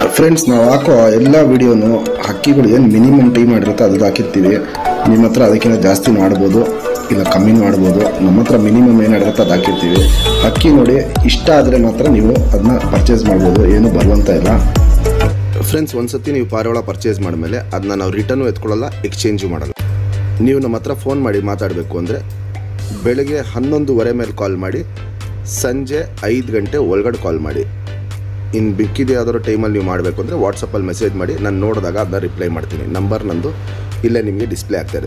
friends ನಾವು ಹಾಕೋ ಎಲ್ಲ ವಿಡಿಯೋನು ಹಕ್ಕಿಗಳು ಏನು ಮಿನಿಮಮ್ ಟೈಮ್ ಮಾಡಿರುತ್ತೆ ಅದು ಹಾಕಿರ್ತೀವಿ ನಿಮ್ಮ ಹತ್ರ ಅದಕ್ಕಿಂತ ಜಾಸ್ತಿ ಮಾಡ್ಬೋದು ಇಲ್ಲ ಕಮ್ಮಿ ಮಾಡ್ಬೋದು ನಮ್ಮ ಹತ್ರ ಮಿನಿಮಮ್ ಏನು ಮಾಡಿರುತ್ತೆ ಅದು ಹಾಕಿರ್ತೀವಿ ಹಕ್ಕಿ ನೋಡಿ ಇಷ್ಟ ಆದರೆ ಮಾತ್ರ ನೀವು ಅದನ್ನ ಪರ್ಚೇಸ್ ಮಾಡ್ಬೋದು ಏನು ಬರುವಂತ ಇಲ್ಲ ಫ್ರೆಂಡ್ಸ್ ಒಂದ್ಸತಿ ನೀವು ಪಾರಿವಾಳ ಪರ್ಚೇಸ್ ಮಾಡಿದ್ಮೇಲೆ ಅದನ್ನ ನಾವು ರಿಟರ್ನು ಎತ್ಕೊಳ್ಳಲ್ಲ ಎಕ್ಸ್ಚೇಂಜು ಮಾಡಲ್ಲ ನೀವು ನಮ್ಮ ಹತ್ರ ಫೋನ್ ಮಾಡಿ ಮಾತಾಡಬೇಕು ಅಂದರೆ ಬೆಳಗ್ಗೆ ಹನ್ನೊಂದುವರೆ ಮೇಲೆ ಕಾಲ್ ಮಾಡಿ ಸಂಜೆ ಐದು ಗಂಟೆ ಒಳಗಡೆ ಕಾಲ್ ಮಾಡಿ ಇನ್ನು ಬಿಕ್ಕಿದ ಯಾವ್ದಾದ್ರು ಟೈಮಲ್ಲಿ ನೀವು ಮಾಡಬೇಕು ಅಂದರೆ ವಾಟ್ಸಪ್ಪಲ್ಲಿ ಮೆಸೇಜ್ ಮಾಡಿ ನಾನು ನೋಡಿದಾಗ ಅದನ್ನ ರಿಪ್ಲೈ ಮಾಡ್ತೀನಿ ನಂಬರ್ ನಂದು ಇಲ್ಲೇ ನಿಮಗೆ ಡಿಸ್ಪ್ಲೇ ಆಗ್ತಾಯಿದೆ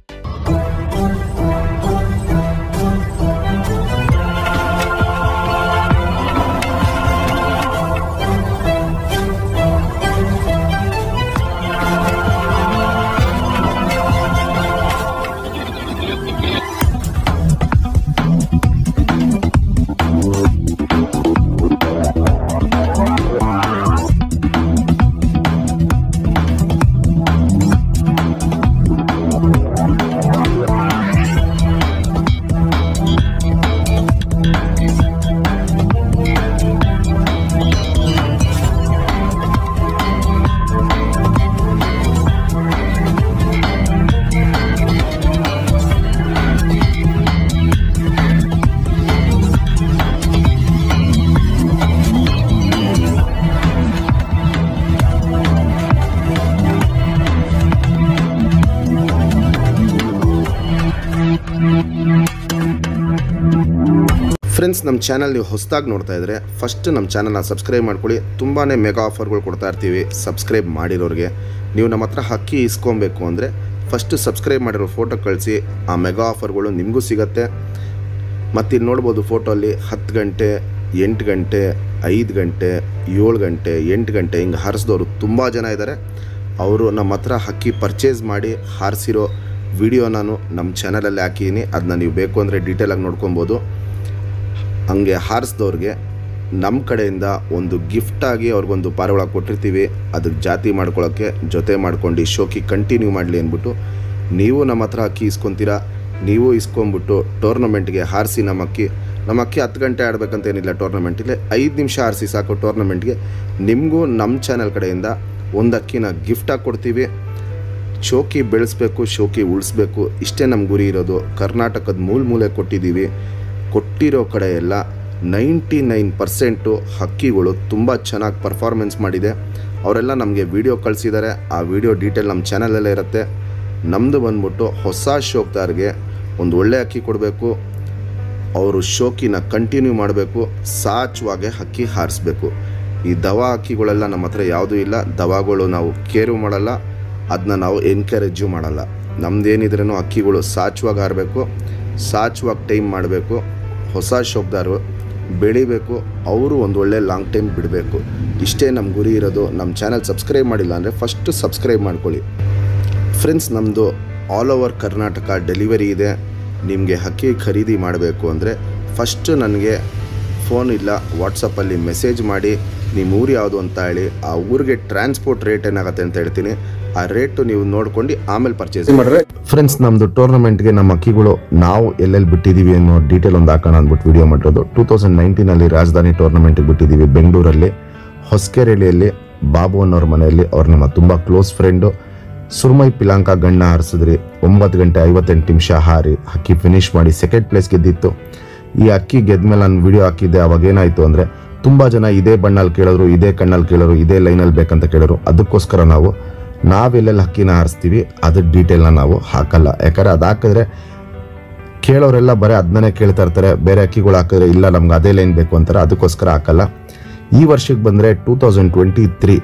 ಫ್ರೆಂಡ್ಸ್ ನಮ್ಮ ಚಾನಲ್ ನೀವು ಹೊಸದಾಗಿ ನೋಡ್ತಾ ಇದ್ರೆ ಫಸ್ಟ್ ನಮ್ಮ ಚಾನಲ್ನ ಸಬ್ಸ್ಕ್ರೈಬ್ ಮಾಡ್ಕೊಳ್ಳಿ ತುಂಬಾ ಮೆಗಾ ಆಫರ್ಗಳು ಕೊಡ್ತಾ ಇರ್ತೀವಿ ಸಬ್ಸ್ಕ್ರೈಬ್ ಮಾಡಿರೋರಿಗೆ ನೀವು ನಮ್ಮ ಹತ್ರ ಹಕ್ಕಿ ಇಸ್ಕೊಬೇಕು ಅಂದರೆ ಫಸ್ಟ್ ಸಬ್ಸ್ಕ್ರೈಬ್ ಮಾಡಿರೋ ಫೋಟೋ ಕಳಿಸಿ ಆ ಮೆಗಾ ಆಫರ್ಗಳು ನಿಮಗೂ ಸಿಗತ್ತೆ ಮತ್ತು ಇಲ್ಲಿ ನೋಡ್ಬೋದು ಫೋಟೋಲ್ಲಿ ಹತ್ತು ಗಂಟೆ ಎಂಟು ಗಂಟೆ ಐದು ಗಂಟೆ ಏಳು ಗಂಟೆ ಎಂಟು ಗಂಟೆ ಹಿಂಗೆ ಹಾರಿಸಿದವರು ತುಂಬ ಜನ ಇದ್ದಾರೆ ಅವರು ನಮ್ಮ ಹತ್ರ ಹಕ್ಕಿ ಪರ್ಚೇಸ್ ಮಾಡಿ ಹಾರಿಸಿರೋ ವಿಡಿಯೋ ನಾನು ನಮ್ಮ ಚಾನಲಲ್ಲಿ ಹಾಕಿದ್ದೀನಿ ಅದನ್ನ ನೀವು ಬೇಕು ಅಂದರೆ ಡೀಟೇಲಾಗಿ ನೋಡ್ಕೊಬೋದು ಹಂಗೆ ಹಾರಿಸಿದವ್ರಿಗೆ ನಮ್ಮ ಕಡೆಯಿಂದ ಒಂದು ಗಿಫ್ಟಾಗಿ ಅವ್ರಿಗೊಂದು ಪಾರಿವಾಳ ಕೊಟ್ಟಿರ್ತೀವಿ ಅದಕ್ಕೆ ಜಾತಿ ಮಾಡ್ಕೊಳ್ಳೋಕ್ಕೆ ಜೊತೆ ಮಾಡ್ಕೊಂಡು ಶೋಕಿ ಕಂಟಿನ್ಯೂ ಮಾಡಲಿ ಅಂದ್ಬಿಟ್ಟು ನೀವು ನಮ್ಮ ಹತ್ರ ಅಕ್ಕಿ ಇಸ್ಕೊತೀರಾ ನೀವು ಇಸ್ಕೊಂಬಿಟ್ಟು ಟೂರ್ನಮೆಂಟ್ಗೆ ಹಾರಿಸಿ ನಮ್ಮ ಅಕ್ಕಿ ನಮ್ಮ ಅಕ್ಕಿ ಹತ್ತು ಗಂಟೆ ಆಡಬೇಕಂತೇನಿಲ್ಲ ಟೂರ್ನಮೆಂಟಿಗೆ ಐದು ನಿಮಿಷ ಹಾರಿಸಿ ಸಾಕು ಟೂರ್ನಮೆಂಟ್ಗೆ ನಿಮಗೂ ನಮ್ಮ ಚಾನಲ್ ಕಡೆಯಿಂದ ಒಂದು ಅಕ್ಕಿನ ಗಿಫ್ಟಾಗಿ ಕೊಡ್ತೀವಿ ಶೋಕಿ ಬೆಳೆಸ್ಬೇಕು ಶೋಕಿ ಉಳಿಸ್ಬೇಕು ಇಷ್ಟೇ ನಮ್ಮ ಗುರಿ ಇರೋದು ಕರ್ನಾಟಕದ ಮೂಲ ಮೂಲೆ ಕೊಟ್ಟಿದ್ದೀವಿ ಕೊಟ್ಟಿರೋ ಕಡೆ ಎಲ್ಲ ನೈಂಟಿ ನೈನ್ ಪರ್ಸೆಂಟು ಹಕ್ಕಿಗಳು ತುಂಬ ಚೆನ್ನಾಗಿ ಪರ್ಫಾರ್ಮೆನ್ಸ್ ಮಾಡಿದೆ ಅವರೆಲ್ಲ ನಮಗೆ ವಿಡಿಯೋ ಕಳಿಸಿದ್ದಾರೆ ಆ ವಿಡಿಯೋ ಡೀಟೇಲ್ ನಮ್ಮ ಚಾನಲಲ್ಲೇ ಇರುತ್ತೆ ನಮ್ಮದು ಬಂದ್ಬಿಟ್ಟು ಹೊಸ ಶೋಕ್ದಾರ್ಗೆ ಒಂದು ಒಳ್ಳೆ ಅಕ್ಕಿ ಕೊಡಬೇಕು ಅವರು ಶೋಕಿನ ಕಂಟಿನ್ಯೂ ಮಾಡಬೇಕು ಸಾಚುವಾಗೆ ಹಕ್ಕಿ ಹಾರಿಸ್ಬೇಕು ಈ ದವಾ ಹಕ್ಕಿಗಳೆಲ್ಲ ನಮ್ಮ ಹತ್ರ ಯಾವುದೂ ಇಲ್ಲ ದವಾಗಳು ನಾವು ಕೇರು ಮಾಡಲ್ಲ ಅದನ್ನ ನಾವು ಎನ್ಕರೇಜು ಮಾಡಲ್ಲ ನಮ್ದೇನಿದ್ರೂ ಹಕ್ಕಿಗಳು ಸಾಚುವಾಗಿ ಹಾರಬೇಕು ಸಾಚುವಾಗಿ ಟೈಮ್ ಮಾಡಬೇಕು ಹೊಸ ಶೋಕ್ದಾರು ಬೆಳಿಬೇಕು ಅವರು ಒಂದು ಒಳ್ಳೆ ಲಾಂಗ್ ಟೈಮ್ ಬಿಡಬೇಕು ಇಷ್ಟೇ ನಮ್ಮ ಗುರಿ ಇರೋದು ನಮ್ಮ ಚಾನಲ್ ಸಬ್ಸ್ಕ್ರೈಬ್ ಮಾಡಿಲ್ಲ ಅಂದರೆ ಫಸ್ಟ್ ಸಬ್ಸ್ಕ್ರೈಬ್ ಮಾಡ್ಕೊಳ್ಳಿ ಫ್ರೆಂಡ್ಸ್ ನಮ್ಮದು ಆಲ್ ಓವರ್ ಕರ್ನಾಟಕ ಡೆಲಿವರಿ ಇದೆ ನಿಮಗೆ ಹಕ್ಕಿ ಖರೀದಿ ಮಾಡಬೇಕು ಅಂದರೆ ಫಸ್ಟ್ ನನಗೆ ಫೋನ್ ಇಲ್ಲ ವಾಟ್ಸಪ್ಪಲ್ಲಿ ಮೆಸೇಜ್ ಮಾಡಿ ನಿಮ್ಮ ಊರು ಯಾವುದು ಅಂತ ಹೇಳಿ ಆ ಊರಿಗೆ ಟ್ರಾನ್ಸ್ಪೋರ್ಟ್ ರೇಟ್ ಏನಾಗುತ್ತೆ ಅಂತ ಹೇಳ್ತೀನಿ ಆ ರೇಟು ನೀವು ನೋಡ್ಕೊಂಡು ಆಮೇಲೆ ಪರ್ಚೇಸ್ ಮಾಡಿದ್ರೆ ಫ್ರೆಂಡ್ಸ್ ನಮ್ಮದು ಟೂರ್ನಮೆಂಟ್ಗೆ ನಮ್ಮ ಅಕ್ಕಿಗಳು ನಾವು ಎಲ್ಲೆಲ್ಲಿ ಬಿಟ್ಟಿದ್ದೀವಿ ಅನ್ನೋ ಡೀಟೇಲ್ ಒಂದು ಹಾಕೋಣ ಅಂದ್ಬಿಟ್ಟು ವಿಡಿಯೋ ಮಾಡಿರೋದು ಟೂ ತೌಸಂಡ್ ನೈನ್ಟೀನಲ್ಲಿ ರಾಜಧಾನಿ ಟೂರ್ನಮೆಂಟ್ಗೆ ಬಿಟ್ಟಿದ್ದೀವಿ ಬೆಂಗಳೂರಲ್ಲಿ ಹೊಸಕೆರೆಳಿಯಲ್ಲಿ ಬಾಬು ಅನ್ನೋರ ಮನೆಯಲ್ಲಿ ಅವ್ರು ನಮ್ಮ ತುಂಬ ಕ್ಲೋಸ್ ಫ್ರೆಂಡು ಸುರ್ಮೈ ಪಿಲಾಂಕ ಗಣ್ಣ ಹಾರಿಸಿದ್ರಿ ಒಂಬತ್ತು ಗಂಟೆ ಐವತ್ತೆಂಟು ನಿಮಿಷ ಹಾರಿ ಅಕ್ಕಿ ಫಿನಿಶ್ ಮಾಡಿ ಸೆಕೆಂಡ್ ಪ್ಲೇಸ್ ಗೆದ್ದಿತ್ತು ಈ ಅಕ್ಕಿ ಗೆದ್ಮೇಲೆ ನಾನು ವಿಡಿಯೋ ಹಾಕಿದ್ದೆ ಅವಾಗ ಏನಾಯಿತು ಅಂದರೆ ತುಂಬ ಜನ ಇದೇ ಬಣ್ಣಲ್ಲಿ ಕೇಳೋರು ಇದೇ ಕಣ್ಣಲ್ಲಿ ಕೇಳೋರು ಇದೇ ಲೈನಲ್ಲಿ ಬೇಕಂತ ಕೇಳೋರು ಅದಕ್ಕೋಸ್ಕರ ನಾವು ನಾವೆಲ್ಲೆಲ್ಲಿ ಹಕ್ಕಿನ ಹಾರಿಸ್ತೀವಿ ಅದ್ರ ಡೀಟೇಲ್ನ ನಾವು ಹಾಕಲ್ಲ ಯಾಕಂದರೆ ಅದು ಹಾಕಿದ್ರೆ ಕೇಳೋರೆಲ್ಲ ಬರೀ ಅದನ್ನೇ ಕೇಳ್ತಾ ಇರ್ತಾರೆ ಬೇರೆ ಅಕ್ಕಿಗಳು ಹಾಕಿದ್ರೆ ಇಲ್ಲ ನಮ್ಗೆ ಅದೇ ಲೈನ್ ಬೇಕು ಅಂತಾರೆ ಅದಕ್ಕೋಸ್ಕರ ಹಾಕಲ್ಲ ಈ ವರ್ಷಕ್ಕೆ ಬಂದರೆ ಟೂ ತೌಸಂಡ್ ಟ್ವೆಂಟಿ ತ್ರೀ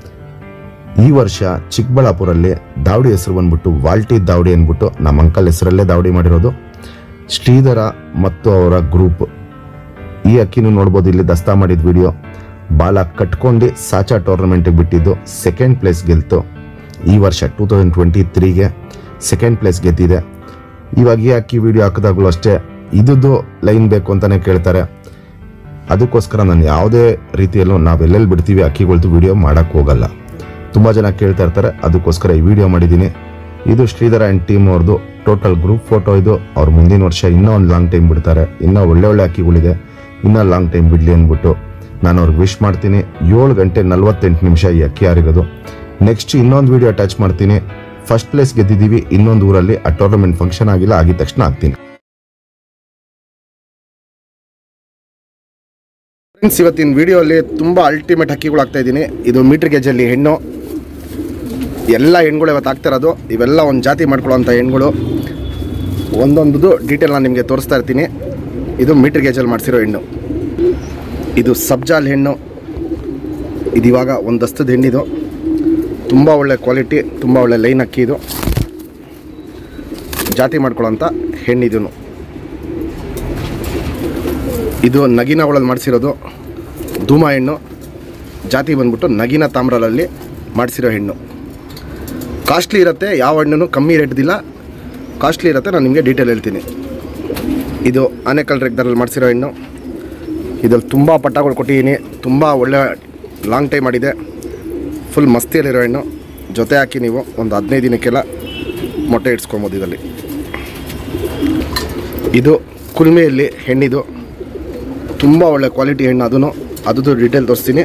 ಈ ವರ್ಷ ಚಿಕ್ಕಬಳ್ಳಾಪುರಲ್ಲಿ ದಾವಡಿ ಹೆಸರು ಬಂದ್ಬಿಟ್ಟು ವಾಲ್ಟಿ ದಾವಡಿ ಅಂದ್ಬಿಟ್ಟು ನಮ್ಮ ಅಂಕಲ್ ಹೆಸರಲ್ಲೇ ದಾವಡಿ ಮಾಡಿರೋದು ಶ್ರೀಧರ ಮತ್ತು ಅವರ ಗ್ರೂಪ್ ಈ ಅಕ್ಕಿನೂ ನೋಡ್ಬೋದು ಇಲ್ಲಿ ದಸ್ತಾ ಮಾಡಿದ ವಿಡಿಯೋ ಬಾಲ ಕಟ್ಕೊಂಡು ಸಾಚಾ ಟೂರ್ನಮೆಂಟಿಗೆ ಬಿಟ್ಟಿದ್ದು ಸೆಕೆಂಡ್ ಪ್ಲೇಸ್ ಗೆಲ್ತು ಈ ವರ್ಷ ಟೂ ತೌಸಂಡ್ ಟ್ವೆಂಟಿ ತ್ರೀಗೆ ಸೆಕೆಂಡ್ ಪ್ಲೇಸ್ ಗೆದ್ದಿದೆ ಇವಾಗ ಈ ಅಕ್ಕಿ ವಿಡಿಯೋ ಹಾಕಿದಾಗಲೂ ಅಷ್ಟೇ ಇದ್ದು ಲೈನ್ ಬೇಕು ಅಂತಾನೆ ಕೇಳ್ತಾರೆ ಅದಕ್ಕೋಸ್ಕರ ನಾನು ಯಾವುದೇ ರೀತಿಯಲ್ಲೂ ನಾವೆಲ್ಲೆಲ್ಲಿ ಬಿಡ್ತೀವಿ ಅಕ್ಕಿಗಳ್ದು ವಿಡಿಯೋ ಮಾಡೋಕ್ಕೆ ಹೋಗಲ್ಲ ತುಂಬ ಜನ ಕೇಳ್ತಾ ಇರ್ತಾರೆ ಅದಕ್ಕೋಸ್ಕರ ಈ ವಿಡಿಯೋ ಮಾಡಿದ್ದೀನಿ ಇದು ಶ್ರೀಧರ ಆ್ಯಂಡ್ ಟೀಮ್ ಅವ್ರದ್ದು ಟೋಟಲ್ ಗ್ರೂಪ್ ಫೋಟೋ ಇದು ಅವ್ರು ಮುಂದಿನ ವರ್ಷ ಇನ್ನೂ ಒಂದು ಲಾಂಗ್ ಟೈಮ್ ಬಿಡ್ತಾರೆ ಇನ್ನೂ ಒಳ್ಳೆ ಒಳ್ಳೆ ಅಕ್ಕಿಗಳಿದೆ ಇನ್ನೂ ಲಾಂಗ್ ಟೈಮ್ ಬಿಡಲಿ ಅಂದ್ಬಿಟ್ಟು ನಾನು ಅವ್ರಿಗೆ ವಿಶ್ ಮಾಡ್ತೀನಿ ಏಳು ಗಂಟೆ ನಲ್ವತ್ತೆಂಟು ನಿಮಿಷ ಈ ಅಕ್ಕಿ ಆರಿರೋದು ನೆಕ್ಸ್ಟ್ ಇನ್ನೊಂದು ವಿಡಿಯೋ ಅಟ್ಯಾಚ್ ಮಾಡ್ತೀನಿ ಫಸ್ಟ್ ಪ್ಲೇಸ್ ಗೆದ್ದಿದ್ದೀವಿ ಇನ್ನೊಂದು ಊರಲ್ಲಿ ಆ ಟೂರ್ನಮೆಂಟ್ ಫಂಕ್ಷನ್ ಆಗಿಲ್ಲ ಆಗಿದ ತಕ್ಷಣ ಆಗ್ತೀನಿ ಫ್ರೆಂಡ್ಸ್ ಇವತ್ತಿನ ವಿಡಿಯೋಲಿ ತುಂಬ ಅಲ್ಟಿಮೇಟ್ ಹಕ್ಕಿಗಳು ಆಗ್ತಾ ಇದ್ದೀನಿ ಇದು ಮೀಟರ್ ಗೇಜಲ್ಲಿ ಹೆಣ್ಣು ಎಲ್ಲ ಹೆಣ್ಗಳು ಇವತ್ತು ಆಗ್ತಾ ಇರೋದು ಇವೆಲ್ಲ ಒಂದು ಜಾತಿ ಮಾಡ್ಕೊಳ್ಳೋಂಥ ಹೆಣ್ಗಳು ಒಂದೊಂದು ಡೀಟೇಲ್ ನಾನು ನಿಮಗೆ ತೋರಿಸ್ತಾ ಇರ್ತೀನಿ ಇದು ಮೀಟರ್ ಗೇಜಲ್ಲಿ ಮಾಡಿಸಿರೋ ಹೆಣ್ಣು ಇದು ಸಬ್ಜಾಲ್ ಹೆಣ್ಣು ಇದು ಇವಾಗ ಒಂದು ದಸ್ತದ ಹೆಣ್ಣಿದು ತುಂಬ ಒಳ್ಳೆ ಕ್ವಾಲಿಟಿ ತುಂಬ ಒಳ್ಳೆ ಲೈನ್ ಅಕ್ಕಿ ಇದು ಜಾತಿ ಮಾಡ್ಕೊಳ್ಳೋಂಥ ಹೆಣ್ಣಿದು ಇದು ನಗಿನ ಒಳಲ್ಲಿ ಮಾಡಿಸಿರೋದು ಧೂಮ ಹೆಣ್ಣು ಜಾತಿ ಬಂದ್ಬಿಟ್ಟು ನಗಿನ ತಾಮ್ರಲಲ್ಲಿ ಮಾಡಿಸಿರೋ ಹೆಣ್ಣು ಕಾಸ್ಟ್ಲಿ ಇರುತ್ತೆ ಯಾವ ಹಣ್ಣು ಕಮ್ಮಿ ರೇಟ್ದಿಲ್ಲ ಕಾಸ್ಟ್ಲಿ ಇರುತ್ತೆ ನಾನು ನಿಮಗೆ ಡೀಟೇಲ್ ಹೇಳ್ತೀನಿ ಇದು ಆನೆಕಲ್ ರೆಗ್ದರಲ್ಲಿ ಮಾಡಿಸಿರೋ ಹೆಣ್ಣು ಇದ್ರಲ್ಲಿ ತುಂಬ ಪಟ್ಟಗಳು ಕೊಟ್ಟಿದ್ದೀನಿ ತುಂಬ ಒಳ್ಳೆ ಲಾಂಗ್ ಟೈಮ್ ಆಡಿದೆ ಫುಲ್ ಮಸ್ತಿಯಲ್ಲಿರೋ ಹೆಣ್ಣು ಜೊತೆ ಹಾಕಿ ನೀವು ಒಂದು ಹದಿನೈದು ದಿನಕ್ಕೆಲ್ಲ ಮೊಟ್ಟೆ ಇಡ್ಸ್ಕೊಬೋದು ಇದರಲ್ಲಿ ಇದು ಕುಲ್ಮೆಯಲ್ಲಿ ಹೆಣ್ಣಿದು ತುಂಬ ಒಳ್ಳೆ ಕ್ವಾಲಿಟಿ ಹೆಣ್ಣು ಅದೂ ಅದ್ರದ್ದು ಡೀಟೇಲ್ ತೋರಿಸ್ತೀನಿ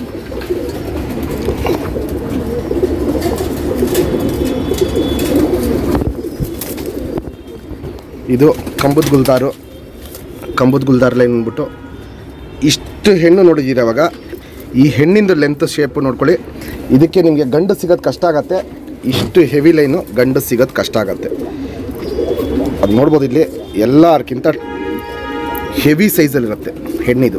ಇದು ಕಂಬದ ಗುಲ್ದಾರು ಕಂಬದ ಗುಲ್ದಾರ್ ಲೈನ್ ಅಂದ್ಬಿಟ್ಟು ಇಷ್ಟು ಹೆಣ್ಣು ನೋಡಿದ್ದೀರ ಅವಾಗ ಈ ಹೆಣ್ಣಿಂದು ಲೆಂತ್ ಶೇಪ್ ನೋಡ್ಕೊಳ್ಳಿ ಇದಕ್ಕೆ ನಿಮಗೆ ಗಂಡು ಸಿಗೋದು ಕಷ್ಟ ಆಗತ್ತೆ ಇಷ್ಟು ಹೆವಿ ಲೈನು ಗಂಡು ಸಿಗೋದು ಕಷ್ಟ ಆಗತ್ತೆ ಅದು ನೋಡ್ಬೋದು ಇಲ್ಲಿ ಎಲ್ಲರ್ಕಿಂತ ಹೆವಿ ಸೈಜಲ್ಲಿರುತ್ತೆ ಹೆಣ್ಣಿದು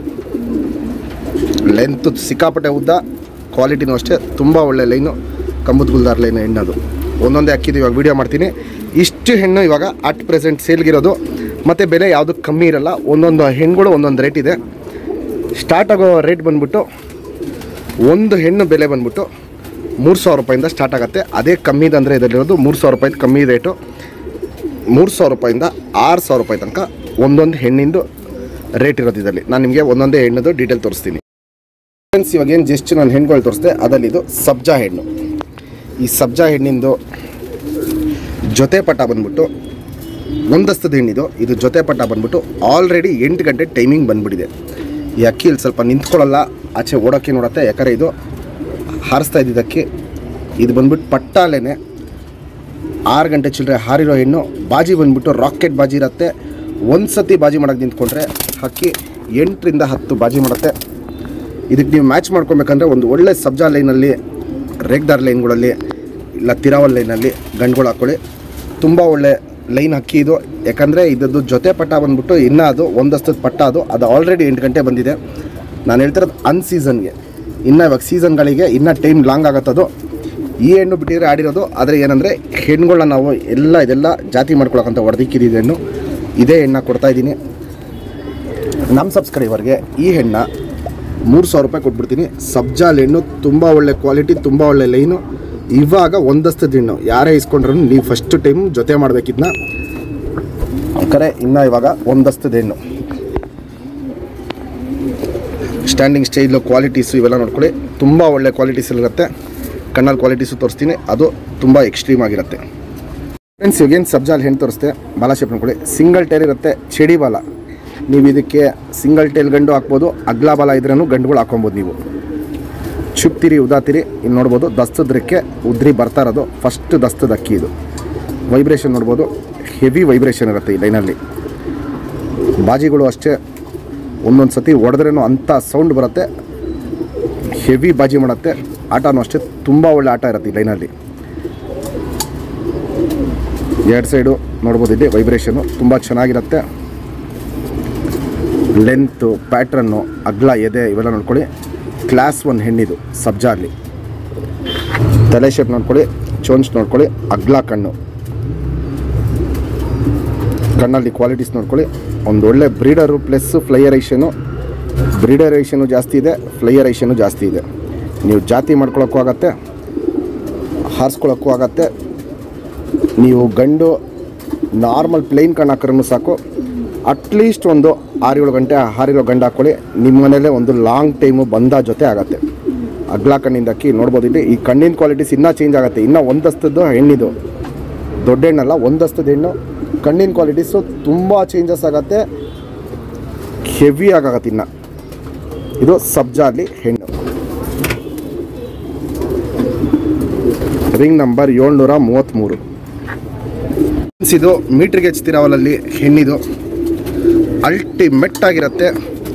ಲೆಂತ್ ಸಿಕ್ಕಾಪಟ್ಟೆ ಉದ್ದ ಕ್ವಾಲಿಟಿನೂ ಅಷ್ಟೇ ತುಂಬ ಒಳ್ಳೆ ಲೈನು ಕಂಬದ ಗುಲ್ದಾರ್ ಲೈನ್ ಹೆಣ್ಣದು ಒಂದೊಂದೇ ಅಕ್ಕಿದು ಇವಾಗ ವೀಡಿಯೋ ಮಾಡ್ತೀನಿ ಇಷ್ಟು ಹೆಣ್ಣು ಇವಾಗ ಅಟ್ ಪ್ರೆಸೆಂಟ್ ಸೇಲ್ಗಿರೋದು ಮತ್ತು ಬೆಲೆ ಯಾವುದು ಕಮ್ಮಿ ಇರಲ್ಲ ಒಂದೊಂದು ಹೆಣ್ಣುಗಳು ಒಂದೊಂದು ರೇಟ್ ಇದೆ ಸ್ಟಾರ್ಟ್ ಆಗೋ ರೇಟ್ ಬಂದ್ಬಿಟ್ಟು ಒಂದು ಹೆಣ್ಣು ಬೆಲೆ ಬಂದ್ಬಿಟ್ಟು ಮೂರು ಸಾವಿರ ರೂಪಾಯಿಂದ ಸ್ಟಾರ್ಟ್ ಆಗುತ್ತೆ ಅದೇ ಕಮ್ಮಿದಂದರೆ ಇದರಲ್ಲಿರೋದು ಮೂರು ಸಾವಿರ ರೂಪಾಯಿ ಕಮ್ಮಿ ರೇಟು ಮೂರು ಸಾವಿರ ರೂಪಾಯಿಂದ ಆರು ಸಾವಿರ ರೂಪಾಯಿ ತನಕ ಒಂದೊಂದು ಹೆಣ್ಣಿಂದು ರೇಟ್ ಇರೋದು ಇದರಲ್ಲಿ ನಾನು ನಿಮಗೆ ಒಂದೊಂದೇ ಹೆಣ್ಣದು ಡೀಟೇಲ್ ತೋರಿಸ್ತೀನಿ ಫ್ರೆಂಡ್ಸ್ ಇವಾಗ ಏನು ಜಸ್ಟ್ ನಾನು ಹೆಣ್ಗಳು ತೋರಿಸ್ದೆ ಅದರಲ್ಲಿ ಇದು ಸಬ್ಜಾ ಹೆಣ್ಣು ಈ ಸಬ್ಜಾ ಹೆಣ್ಣಿಂದು ಜೊತೆ ಪಟ ಬಂದ್ಬಿಟ್ಟು ಒಂದಸ್ತದ ಹೆಣ್ಣಿದು ಇದು ಜೊತೆ ಪಟ ಬಂದ್ಬಿಟ್ಟು ಆಲ್ರೆಡಿ ಎಂಟು ಗಂಟೆ ಟೈಮಿಂಗ್ ಬಂದ್ಬಿಟ್ಟಿದೆ ಈ ಅಕ್ಕಿಯಲ್ಲಿ ಸ್ವಲ್ಪ ನಿಂತ್ಕೊಳ್ಳಲ್ಲ ಆಚೆ ಓಡೋಕ್ಕೆ ನೋಡತ್ತೆ ಯಾಕಂದರೆ ಇದು ಹಾರಿಸ್ತಾ ಇದ್ದಿದ್ದಕ್ಕೆ ಇದು ಬಂದ್ಬಿಟ್ಟು ಪಟ್ಟಾಲೇನೆ ಆರು ಗಂಟೆ ಚಿಲ್ಲರೆ ಹಾರಿರೋ ಹೆಣ್ಣು ಬಾಜಿ ಬಂದ್ಬಿಟ್ಟು ರಾಕೆಟ್ ಬಾಜಿ ಇರುತ್ತೆ ಒಂದು ಸತಿ ಬಾಜಿ ಮಾಡೋಕ್ಕೆ ನಿಂತ್ಕೊಂಡ್ರೆ ಹಕ್ಕಿ ಎಂಟರಿಂದ ಹತ್ತು ಬಾಜಿ ಮಾಡುತ್ತೆ ಇದಕ್ಕೆ ನೀವು ಮ್ಯಾಚ್ ಮಾಡ್ಕೊಬೇಕಂದ್ರೆ ಒಂದು ಒಳ್ಳೆ ಸಬ್ಜಾ ಲೈನಲ್ಲಿ ರೇಗ್ದಾರ್ ಲೈನ್ಗಳಲ್ಲಿ ಇಲ್ಲ ತಿರಾವಲ್ ಲೈನಲ್ಲಿ ಗಂಡುಗಳು ಹಾಕ್ಕೊಳ್ಳಿ ತುಂಬ ಒಳ್ಳೆ ಲೈನ್ ಹಕ್ಕಿ ಇದು ಯಾಕಂದರೆ ಇದ್ದದ್ದು ಜೊತೆ ಪಟ್ಟ ಬಂದ್ಬಿಟ್ಟು ಇನ್ನೂ ಅದು ಒಂದಸ್ತದ ಪಟ್ಟ ಅದು ಅದು ಆಲ್ರೆಡಿ ಎಂಟು ಗಂಟೆ ಬಂದಿದೆ ನಾನು ಹೇಳ್ತಿರೋದು ಅನ್ ಸೀಸನ್ಗೆ ಇನ್ನು ಇವಾಗ ಸೀಸನ್ಗಳಿಗೆ ಇನ್ನೂ ಟೈಮ್ ಲಾಂಗ್ ಆಗತ್ತದು ಈ ಹೆಣ್ಣು ಬಿಟ್ಟಿದ್ರೆ ಆಡಿರೋದು ಆದರೆ ಏನಂದರೆ ಹೆಣ್ಣುಗಳನ್ನ ನಾವು ಎಲ್ಲ ಇದೆಲ್ಲ ಜಾತಿ ಮಾಡ್ಕೊಳಕ್ಕಂತ ಹೊಡೆದಿಕ್ಕಿದ್ದು ಹೆಣ್ಣು ಇದೇ ಹೆಣ್ಣ ಕೊಡ್ತಾ ಇದ್ದೀನಿ ನಮ್ಮ ಸಬ್ಸ್ಕ್ರೈಬರ್ಗೆ ಈ ಹೆಣ್ಣ ಮೂರು ಸಾವಿರ ರೂಪಾಯಿ ಕೊಟ್ಬಿಡ್ತೀನಿ ಸಬ್ಜಾಲ್ ಹೆಣ್ಣು ತುಂಬ ಒಳ್ಳೆ ಕ್ವಾಲಿಟಿ ತುಂಬ ಒಳ್ಳೆ ಲೈನು ಇವಾಗ ಒಂದಸ್ತದ ಹೆಣ್ಣು ಯಾರೇ ಇಸ್ಕೊಂಡ್ರು ನೀವು ಫಸ್ಟ್ ಟೈಮ್ ಜೊತೆ ಮಾಡಬೇಕಿದ್ನ ಕರೆ ಇನ್ನು ಇವಾಗ ಒಂದಸ್ತದ ಹೆಣ್ಣು ಸ್ಟ್ಯಾಂಡಿಂಗ್ ಸ್ಟೈಲು ಕ್ವಾಲಿಟೀಸು ಇವೆಲ್ಲ ನೋಡ್ಕೊಳ್ಳಿ ತುಂಬ ಒಳ್ಳೆ ಕ್ವಾಲಿಟೀಸ್ ಇರುತ್ತೆ ಕಣ್ಣಲ್ಲಿ ಕ್ವಾಲಿಟೀಸು ತೋರಿಸ್ತೀನಿ ಅದು ತುಂಬ ಎಕ್ಸ್ಟ್ರೀಮ್ ಆಗಿರುತ್ತೆ ಫ್ರೆಂಡ್ಸ್ ಇವಾಗೇನು ಸಬ್ಜಾಲ್ ಹೆಣ್ಣು ತೋರಿಸ್ತೆ ಬಾಲ ಶೇಪ್ ನೋಡ್ಕೊಳ್ಳಿ ಸಿಂಗಲ್ ಟೈಲ್ ಇರುತ್ತೆ ಚಡಿ ಬಾಲ ನೀವು ಇದಕ್ಕೆ ಸಿಂಗಲ್ ಟೈಲ್ ಗಂಡು ಹಾಕ್ಬೋದು ಅಗ್ಲ ಬಾಲ ಇದ್ರೂ ಗಂಡುಗಳು ಹಾಕೊಬೋದು ನೀವು ಚುಪ್ತಿರಿ ಉದಾತಿರಿ ಇಲ್ಲಿ ನೋಡ್ಬೋದು ದಸ್ತದ್ರಕ್ಕೆ ಉದ್ರಿ ಬರ್ತಾ ಇರೋದು ಫಸ್ಟ್ ದಸ್ತದ ಅಕ್ಕಿ ಇದು ವೈಬ್ರೇಷನ್ ನೋಡ್ಬೋದು ಹೆವಿ ವೈಬ್ರೇಷನ್ ಇರುತ್ತೆ ಈ ಲೈನಲ್ಲಿ ಬಾಜಿಗಳು ಅಷ್ಟೇ ಒಂದೊಂದು ಸತಿ ಹೊಡೆದ್ರೇನು ಅಂಥ ಸೌಂಡ್ ಬರುತ್ತೆ ಹೆವಿ ಬಾಜಿ ಮಾಡುತ್ತೆ ಆಟನೂ ಅಷ್ಟೇ ತುಂಬ ಒಳ್ಳೆ ಆಟ ಇರುತ್ತೆ ಈ ಲೈನಲ್ಲಿ ಎರಡು ಸೈಡು ನೋಡ್ಬೋದು ಇಲ್ಲಿ ವೈಬ್ರೇಷನು ತುಂಬ ಚೆನ್ನಾಗಿರುತ್ತೆ ಲೆಂತು ಪ್ಯಾಟ್ರನ್ನು ಅಗ್ಲ ಎದೆ ಇವೆಲ್ಲ ನೋಡ್ಕೊಳ್ಳಿ ಕ್ಲಾಸ್ ಒನ್ ಹೆಣ್ಣಿದು ಸಬ್ಜಾರ್ಲಿ ತಲೆ ಶೇಪ್ ನೋಡ್ಕೊಳ್ಳಿ ಚೋನ್ಸ್ ನೋಡ್ಕೊಳ್ಳಿ ಅಗ್ಲ ಕಣ್ಣು ಕಣ್ಣಲ್ಲಿ ಕ್ವಾಲಿಟೀಸ್ ನೋಡ್ಕೊಳ್ಳಿ ಒಂದು ಒಳ್ಳೆ ಬ್ರೀಡರು ಪ್ಲಸ್ ಫ್ಲೈಯರೈಷನು ಬ್ರೀಡರೈಷನು ಜಾಸ್ತಿ ಇದೆ ಫ್ಲೈಯರೈಷನು ಜಾಸ್ತಿ ಇದೆ ನೀವು ಜಾತಿ ಮಾಡ್ಕೊಳಕ್ಕೂ ಆಗತ್ತೆ ಹಾರಿಸ್ಕೊಳಕ್ಕೂ ಆಗತ್ತೆ ನೀವು ಗಂಡು ನಾರ್ಮಲ್ ಪ್ಲೇನ್ ಕಣ್ಣು ಹಾಕಿದ್ರೂ ಸಾಕು ಅಟ್ಲೀಸ್ಟ್ ಒಂದು ಆರು ಏಳು ಗಂಟೆ ಹಾರಿರೋ ಗಂಡು ಹಾಕ್ಕೊಳ್ಳಿ ನಿಮ್ಮ ಮನೇಲೆ ಒಂದು ಲಾಂಗ್ ಟೈಮು ಬಂದ ಜೊತೆ ಆಗತ್ತೆ ಅಗ್ಲ ಕಣ್ಣಿಂದ ಅಕ್ಕಿ ನೋಡ್ಬೋದು ಇಲ್ಲಿ ಈ ಕಣ್ಣಿನ ಕ್ವಾಲಿಟೀಸ್ ಇನ್ನೂ ಚೇಂಜ್ ಆಗುತ್ತೆ ಇನ್ನೂ ಒಂದಸ್ತದ್ದು ಹೆಣ್ಣಿದು ದೊಡ್ಡ ಹೆಣ್ಣಲ್ಲ ಒಂದಸ್ತದ ಹೆಣ್ಣು ಕಣ್ಣಿನ ಕ್ವಾಲಿಟೀಸು ತುಂಬ ಚೇಂಜಸ್ ಆಗುತ್ತೆ ಹೆವಿ ಆಗಾಗತ್ತೆ ಇನ್ನು ಇದು ಸಬ್ಜಾ ಅಲ್ಲಿ ಹೆಣ್ಣು ರಿಂಗ್ ನಂಬರ್ ಏಳ್ನೂರ ಮೂವತ್ತ್ಮೂರು ಇದು ಮೀಟ್ರಿಗೆ ಹಚ್ತಿರೋವಲಲ್ಲಿ ಹೆಣ್ಣಿದು ಅಲ್ಟಿಮೆಟ್ ಆಗಿರುತ್ತೆ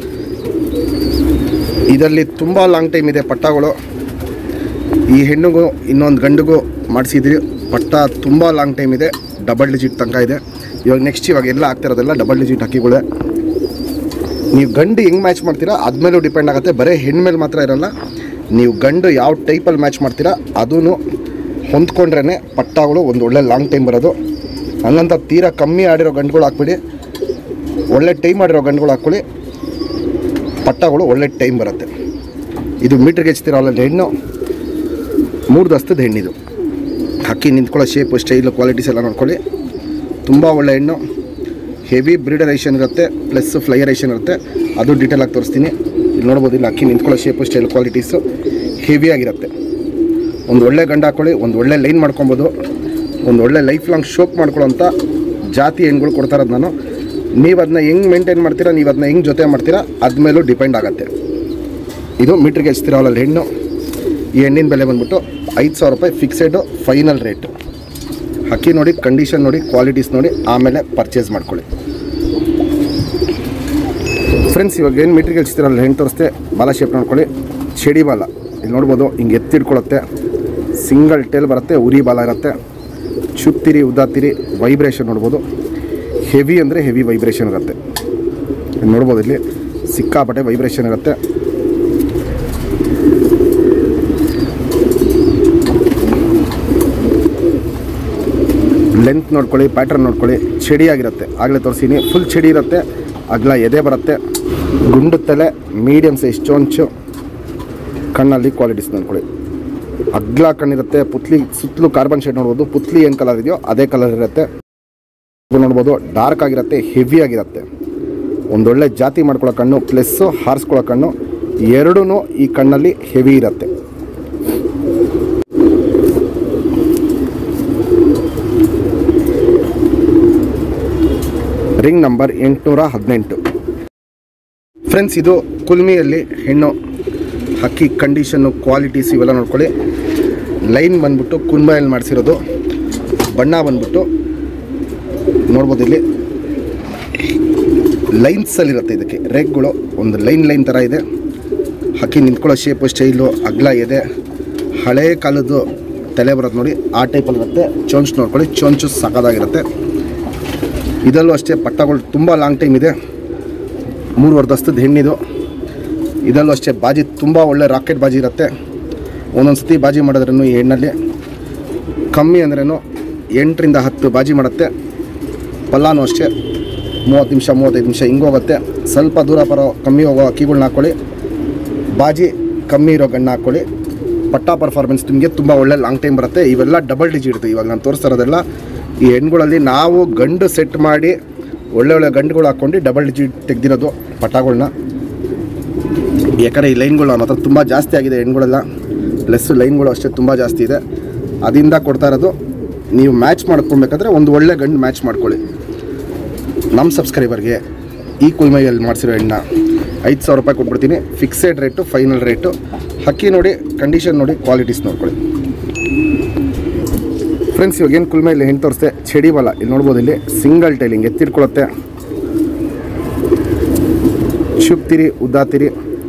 ಇದರಲ್ಲಿ ತುಂಬ ಲಾಂಗ್ ಟೈಮ್ ಇದೆ ಪಟ್ಟಗಳು ಈ ಹೆಣ್ಣಿಗೂ ಇನ್ನೊಂದು ಗಂಡಿಗೂ ಮಾಡಿಸಿದ್ರಿ ಪಟ್ಟ ತುಂಬ ಲಾಂಗ್ ಟೈಮ್ ಇದೆ ಡಬಲ್ ಡಿಜಿಟ್ ತನಕ ಇದೆ ಇವಾಗ ನೆಕ್ಸ್ಟ್ ಇವಾಗ ಎಲ್ಲ ಆಗ್ತಿರೋದೆಲ್ಲ ಡಬಲ್ ಡಿಜಿಟ್ ಹಕ್ಕಿಗಳೇ ನೀವು ಗಂಡು ಹೆಂಗೆ ಮ್ಯಾಚ್ ಮಾಡ್ತೀರಾ ಅದ್ಮೇಲೂ ಡಿಪೆಂಡ್ ಆಗುತ್ತೆ ಬರೀ ಹೆಣ್ಣು ಮೇಲೆ ಮಾತ್ರ ಇರಲ್ಲ ನೀವು ಗಂಡು ಯಾವ ಟೈಪಲ್ಲಿ ಮ್ಯಾಚ್ ಮಾಡ್ತೀರಾ ಅದೂ ಹೊಂದ್ಕೊಂಡ್ರೇ ಪಟ್ಟಗಳು ಒಂದು ಒಳ್ಳೆ ಲಾಂಗ್ ಟೈಮ್ ಬರೋದು ಹಂಗಂತ ತೀರಾ ಕಮ್ಮಿ ಆಡಿರೋ ಗಂಡುಗಳು ಹಾಕ್ಬಿಡಿ ಒಳ್ಳೆ ಟೈಮ್ ಆಡಿರೋ ಗಂಡುಗಳು ಹಾಕ್ಕೊಳ್ಳಿ ಪಟ್ಟಗಳು ಒಳ್ಳೆ ಟೈಮ್ ಬರುತ್ತೆ ಇದು ಮೀಟ್ರಿಗೆ ಹಚ್ತಿರೋಲ್ಲ ಹೆಣ್ಣು ಮೂರು ದಸ್ತದ ಹೆಣ್ಣಿದು ಹಕ್ಕಿ ನಿಂತ್ಕೊಳ್ಳೋ ಶೇಪು ಸ್ಟೈಲು ಕ್ವಾಲಿಟೀಸ್ ಎಲ್ಲ ನೋಡ್ಕೊಳ್ಳಿ ತುಂಬ ಒಳ್ಳೆ ಹೆಣ್ಣು ಹೆವಿ ಬ್ರೀಡರೇಷನ್ ಇರುತ್ತೆ ಪ್ಲಸ್ ಫ್ಲೈಯರೇಷನ್ ಇರುತ್ತೆ ಅದು ಡೀಟೇಲ್ ಆಗಿ ತೋರಿಸ್ತೀನಿ ಇಲ್ಲಿ ನೋಡ್ಬೋದು ಇಲ್ಲಿ ಅಕ್ಕಿ ನಿಂತ್ಕೊಳ್ಳೋ ಶೇಪು ಸ್ಟೈಲ್ ಕ್ವಾಲಿಟೀಸು ಹೆವಿ ಆಗಿರುತ್ತೆ ಒಂದು ಒಳ್ಳೆ ಗಂಡ ಹಾಕ್ಕೊಳ್ಳಿ ಒಂದು ಒಳ್ಳೆ ಲೈನ್ ಮಾಡ್ಕೊಬೋದು ಒಂದು ಒಳ್ಳೆ ಲೈಫ್ ಲಾಂಗ್ ಶೋಕ್ ಮಾಡ್ಕೊಳ್ಳೋಂಥ ಜಾತಿ ಹೆಣ್ಗಳು ಕೊಡ್ತಾ ಇರೋದು ನಾನು ನೀವು ಅದನ್ನ ಹೆಂಗೆ ಮೇಂಟೈನ್ ಮಾಡ್ತೀರಾ ನೀವು ಅದನ್ನ ಹೆಂಗೆ ಜೊತೆ ಮಾಡ್ತೀರಾ ಅದ್ಮೇಲೂ ಡಿಪೆಂಡ್ ಆಗುತ್ತೆ ಇದು ಮೀಟ್ರಿಗೆ ಹಚ್ತಿರೋಲ್ಲ ಹೆಣ್ಣು ಈ ಹೆಣ್ಣಿನ ಬೆಲೆ ಬಂದ್ಬಿಟ್ಟು ಐದು ಸಾವಿರ ರೂಪಾಯಿ ಫಿಕ್ಸೆಡು ಫೈನಲ್ ರೇಟು ಹಕ್ಕಿ ನೋಡಿ ಕಂಡೀಷನ್ ನೋಡಿ ಕ್ವಾಲಿಟೀಸ್ ನೋಡಿ ಆಮೇಲೆ ಪರ್ಚೇಸ್ ಮಾಡ್ಕೊಳ್ಳಿ ಫ್ರೆಂಡ್ಸ್ ಇವಾಗ ಏನು ಮೀಟ್ರಿಗೆ ಹಚ್ತಿರಲ್ಲ ಹೆಣ್ಣು ತೋರಿಸ್ತೆ ಬಾಲ ಶೇಪ್ ನೋಡ್ಕೊಳ್ಳಿ ಚಡಿ ಬಾಲ ಇಲ್ಲಿ ನೋಡ್ಬೋದು ಹಿಂಗೆ ಎತ್ತಿಡ್ಕೊಳುತ್ತೆ ಸಿಂಗಲ್ ಟೇಲ್ ಬರುತ್ತೆ ಉರಿ ಬಾಲ ಇರುತ್ತೆ ಚುತ್ತಿರಿ ಉದ್ದಾತಿರಿ ವೈಬ್ರೇಷನ್ ನೋಡ್ಬೋದು ಹೆವಿ ಅಂದರೆ ಹೆವಿ ವೈಬ್ರೇಷನ್ ಇರುತ್ತೆ ಇಲ್ಲಿ ನೋಡ್ಬೋದು ಇಲ್ಲಿ ಸಿಕ್ಕಾಪಟ್ಟೆ ವೈಬ್ರೇಷನ್ ಇರುತ್ತೆ ಲೆಂತ್ ನೋಡ್ಕೊಳ್ಳಿ ಪ್ಯಾಟ್ರನ್ ನೋಡ್ಕೊಳ್ಳಿ ಚಡಿ ಆಗಿರುತ್ತೆ ಆಗಲೇ ತೋರಿಸಿನಿ ಫುಲ್ ಚಡಿ ಇರುತ್ತೆ ಅಗಲ ಎದೆ ಬರುತ್ತೆ ಗುಂಡು ತಲೆ ಮೀಡಿಯಮ್ ಸೈಜ್ ಚೊಂಚು ಕಣ್ಣಲ್ಲಿ ಕ್ವಾಲಿಟೀಸ್ ನೋಡ್ಕೊಳ್ಳಿ ಅಗ್ಲ ಕಣ್ಣಿರುತ್ತೆ ಪುತ್ಲಿ ಸುತ್ತಲೂ ಕಾರ್ಬನ್ ಶೇಡ್ ನೋಡ್ಬೋದು ಪುತ್ಲಿ ಏನು ಕಲರ್ ಇದೆಯೋ ಅದೇ ಕಲರ್ ಇರುತ್ತೆ ಇದು ನೋಡ್ಬೋದು ಡಾರ್ಕ್ ಆಗಿರುತ್ತೆ ಹೆವಿ ಆಗಿರುತ್ತೆ ಒಂದೊಳ್ಳೆ ಜಾತಿ ಮಾಡ್ಕೊಳ್ಳೋ ಕಣ್ಣು ಪ್ಲಸ್ಸು ಹಾರಿಸ್ಕೊಳ್ಳೋ ಕಣ್ಣು ಎರಡೂ ಈ ಕಣ್ಣಲ್ಲಿ ಹೆವಿ ಇರುತ್ತೆ ರಿಂಗ್ ನಂಬರ್ ಎಂಟುನೂರ ಹದಿನೆಂಟು ಫ್ರೆಂಡ್ಸ್ ಇದು ಕುಲ್ಮಿಯಲ್ಲಿ ಹೆಣ್ಣು ಹಕ್ಕಿ ಕಂಡೀಷನ್ನು ಕ್ವಾಲಿಟೀಸ್ ಇವೆಲ್ಲ ನೋಡ್ಕೊಳ್ಳಿ ಲೈನ್ ಬಂದ್ಬಿಟ್ಟು ಕುಲ್ಮೆಯಲ್ಲಿ ಮಾಡಿಸಿರೋದು ಬಣ್ಣ ಬಂದ್ಬಿಟ್ಟು ನೋಡ್ಬೋದು ಇಲ್ಲಿ ಲೈನ್ಸಲ್ಲಿರುತ್ತೆ ಇದಕ್ಕೆ ರೇಕ್ಗಳು ಒಂದು ಲೈನ್ ಲೈನ್ ಥರ ಇದೆ ಹಕ್ಕಿ ನಿಂತ್ಕೊಳ್ಳೋ ಶೇಪು ಸ್ಟೈಲು ಅಗ್ಲ ಇದೆ ಹಳೇ ಕಾಲದ್ದು ತಲೆ ಬರೋದು ನೋಡಿ ಆ ಟೈಪಲ್ಲಿ ಇರುತ್ತೆ ಚೊಂಚ್ ನೋಡ್ಕೊಳ್ಳಿ ಚೊಂಚು ಸಖತ್ತಾಗಿರುತ್ತೆ ಇದರಲ್ಲೂ ಅಷ್ಟೇ ಪಟ್ಟಗಳು ತುಂಬ ಲಾಂಗ್ ಟೈಮ್ ಇದೆ ಮೂರುವರೆ ದಸ್ತದ ಹೆಣ್ಣಿದು ಇದರಲ್ಲೂ ಅಷ್ಟೇ ಬಾಜಿ ತುಂಬ ಒಳ್ಳೆ ರಾಕೆಟ್ ಬಾಜಿ ಇರುತ್ತೆ ಒಂದೊಂದು ಸತಿ ಬಾಜಿ ಮಾಡಿದ್ರೂ ಈ ಹೆಣ್ಣಲ್ಲಿ ಕಮ್ಮಿ ಅಂದ್ರೂ ಎಂಟರಿಂದ ಹತ್ತು ಬಾಜಿ ಮಾಡುತ್ತೆ ಪಲ್ಲಾನು ಅಷ್ಟೇ ಮೂವತ್ತು ನಿಮಿಷ ಮೂವತ್ತೈದು ನಿಮಿಷ ಹಿಂಗೆ ಹೋಗುತ್ತೆ ಸ್ವಲ್ಪ ದೂರ ಬರೋ ಕಮ್ಮಿ ಹೋಗೋ ಅಕ್ಕಿಗಳ್ನ ಹಾಕ್ಕೊಳ್ಳಿ ಬಾಜಿ ಕಮ್ಮಿ ಇರೋ ಗಣ್ಣ ಹಾಕ್ಕೊಳ್ಳಿ ಪಟ್ಟ ಪರ್ಫಾರ್ಮೆನ್ಸ್ ನಿಮಗೆ ತುಂಬ ಒಳ್ಳೆ ಲಾಂಗ್ ಟೈಮ್ ಬರುತ್ತೆ ಇವೆಲ್ಲ ಡಬಲ್ ಡಿಜಿಟ್ ಇವಾಗ ನಾನು ತೋರಿಸ್ತಾ ಇರೋದೆಲ್ಲ ಈ ಹೆಣ್ಗಳಲ್ಲಿ ನಾವು ಗಂಡು ಸೆಟ್ ಮಾಡಿ ಒಳ್ಳೆ ಒಳ್ಳೆ ಗಂಡುಗಳು ಹಾಕ್ಕೊಂಡು ಡಬಲ್ ಡಿಜಿಟ್ ತೆಗ್ದಿರೋದು ಪಟ್ಟಗಳನ್ನ ಯಾಕಂದರೆ ಈ ಲೈನ್ಗಳು ನನ್ನ ಹತ್ರ ತುಂಬ ಜಾಸ್ತಿ ಆಗಿದೆ ಹೆಣ್ಗಳೆಲ್ಲ ಪ್ಲಸ್ ಲೈನ್ಗಳು ಅಷ್ಟೇ ತುಂಬ ಜಾಸ್ತಿ ಇದೆ ಅದರಿಂದ ಕೊಡ್ತಾ ಇರೋದು ನೀವು ಮ್ಯಾಚ್ ಮಾಡ್ಕೊಬೇಕಾದ್ರೆ ಒಂದು ಒಳ್ಳೆ ಗಂಡು ಮ್ಯಾಚ್ ಮಾಡ್ಕೊಳ್ಳಿ ನಮ್ಮ ಸಬ್ಸ್ಕ್ರೈಬರ್ಗೆ ಈ ಕುಲ್ಮೈಯಲ್ಲಿ ಮಾಡಿಸಿರೋ ಎಣ್ಣ ಐದು ಸಾವಿರ ರೂಪಾಯಿ ಕೊಟ್ಬಿಡ್ತೀನಿ ಫಿಕ್ಸೆಡ್ ರೇಟು ಫೈನಲ್ ರೇಟು ಹಕ್ಕಿ ನೋಡಿ ಕಂಡೀಷನ್ ನೋಡಿ ಕ್ವಾಲಿಟೀಸ್ ನೋಡ್ಕೊಳ್ಳಿ ಫ್ರೆಂಡ್ಸ್ ಇವಾಗ ಏನು ಕುಲ್ಮೈಲಿ ಹೆಣ್ಣು ತೋರಿಸ್ದೆ ಚಡಿ ಬಲ ಇಲ್ಲಿ ನೋಡ್ಬೋದು ಇಲ್ಲಿ ಸಿಂಗಲ್ ಟೈಲಿಂಗ್ ಎತ್ತಿಟ್ಕೊಳುತ್ತೆ ಶುಕ್ತಿರಿ ಉದ್ದಾತಿರಿ